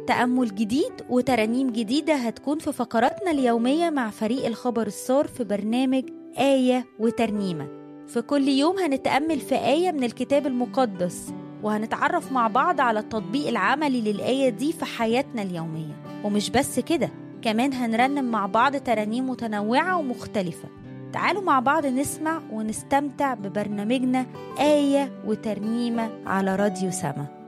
تأمل جديد وترانيم جديدة هتكون في فقراتنا اليومية مع فريق الخبر السار في برنامج آية وترنيمة في كل يوم هنتأمل في آية من الكتاب المقدس وهنتعرف مع بعض على التطبيق العملي للآية دي في حياتنا اليومية ومش بس كده كمان هنرنم مع بعض ترانيم متنوعة ومختلفة تعالوا مع بعض نسمع ونستمتع ببرنامجنا آية وترنيمة على راديو سما